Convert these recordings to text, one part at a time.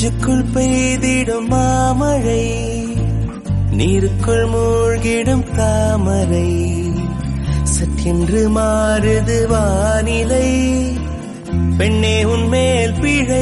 நெஞ்சுக்குள் பெய்திடும் மாமழை நீருக்குள் மூழ்கிடும் தாமரை சற்றென்று மாறுது வானிலை பெண்ணே உன்மேல் பிழை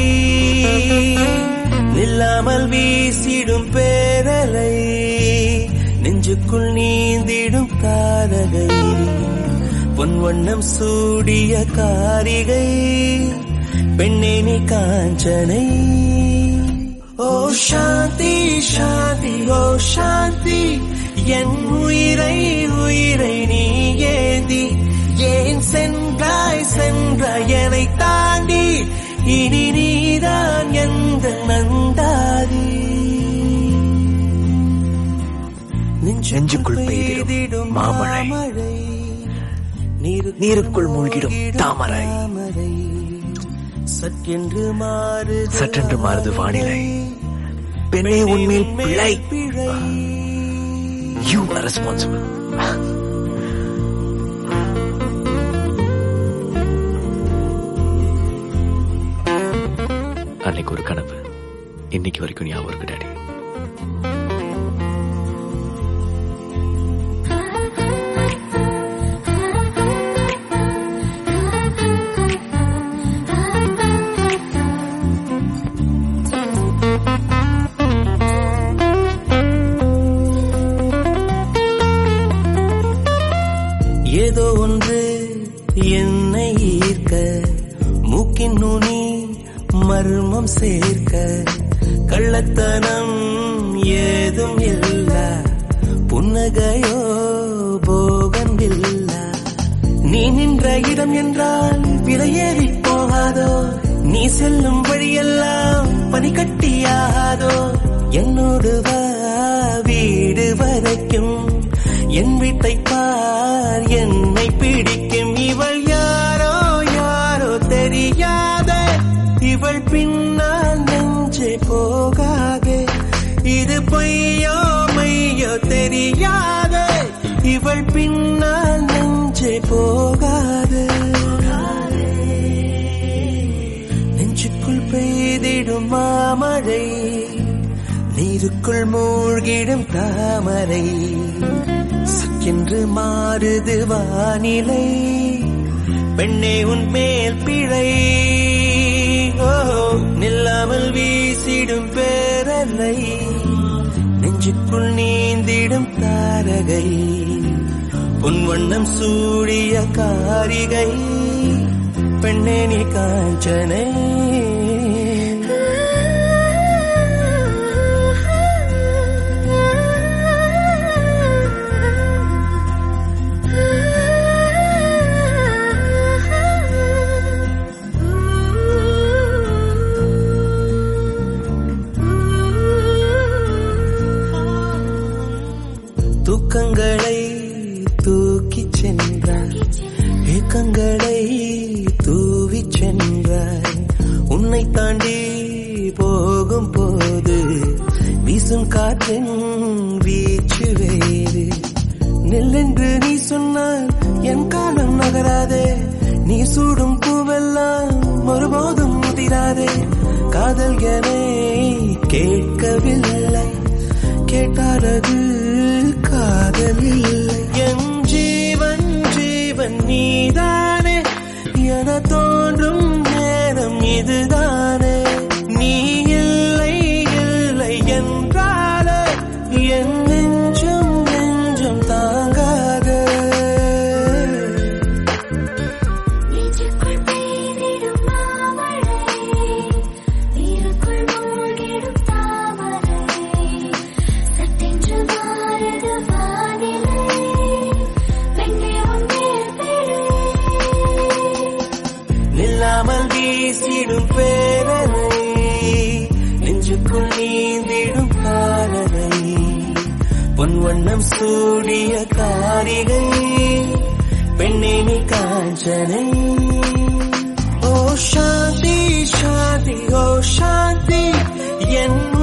நில்லாமல் வீசிடும் பேரலை நெஞ்சுக்குள் நீந்திடும் தாரகை பொன் வண்ணம் சூடிய காரிகை பெண்ணே நீ காஞ்சனை ஓ சாந்தி சாந்தி ஓ சாந்தி என் உயிரை உயிரை நீ ஏந்தி ஏன் சென்றாய் சென்றாய் என்னை தாண்டி இனி நீதான் எந்த நந்தாதி நெஞ்சுக்குள் பெய்திடும் மாமழை. நீருக்குள் மூழ்கிடும் தாமரை. சற்றென்று மாறு சற்றென்று மாறுது வானிலை. பெண்ணே உன்மேல் பிழை. யூ ஆர் ரெஸ்பான்சிபிள் அன்னைக்கு ஒரு கனவு இன்னைக்கு வரைக்கும் ஞாபகம் இருக்கு டாடி ஏதோ ஒன்று என்னை ஈர்க்க மூக்கின் நுனி மர்மம் சேர்க்க கள்ளத்தனம் ஏதும் இல்ல புன்னகையோ போகன் இல்ல நீ நின்ற இடம் என்றால் விலையேறி போகாதோ நீ செல்லும் வழியெல்லாம் பனிக்கட்டியாகாதோ என்னோடு வா வீடு வரைக்கும் என் வீட்டை பார் என்னை பிடிக்கும் இவள் யாரோ யாரோ தெரியாத இவள் பின்னால் நெஞ்சே போகாதே இது பொய்யோ மையோ தெரியாத இவள் பின்னால் நெஞ்சே போகாதே நெஞ்சுக்குள் பெய்திடும் மாமழை நீருக்குள் மூழ்கிடும் தாமரை சக்கென்று மாறுது வானிலை பெண்ணே உன் மேல் பிழை ஓ நில்லாமல் வீசிடும் பேரலை நெஞ்சுக்குள் நீந்திடும் தாரகை பொன் வண்ணம் சூடிய காரிகை பெண்ணே நீ காஞ்சனை தூக்கங்களை தூக்கிச் சென்றாய் ஏக்கங்களை தூவிச் சென்றாய் உன்னை தாண்டி போகும் போது வீசும் காற்றின் வீச்சு வேறு நெல்லென்று நீ சொன்னால் என் காலம் நகராதே நீ சூடும் பூவெல்லாம் ஒருபோதும் முதிராதே காதல் என கேட்கவில்லை கேட்டாரது காதல் இல்லை என் ஜீவன் ஜீவன் நீதானே என தோன்றும் நேரம் இதுதானே நீ இல்லை இல்லை என்றாலே என் நெஞ்சம் நெஞ்சம் தாங்காதே நெஞ்சுக்குள் பெய்திடும் மாமழை நீருக்குள் மூழ்கிடும் தாமரை சட்டென்று மாறுது வானிலை பெண்ணே உன்மேல் பிழை நில்லாமல் வீசிடும் பேரலை நெஞ்சுக்குள் நீந்திடும் காலலை பொன் வண்ணம் சூடிய காரிகை பெண்ணே நீ காஞ்சனை ஓ சாந்தி சாந்தி ஓ சாந்தி என்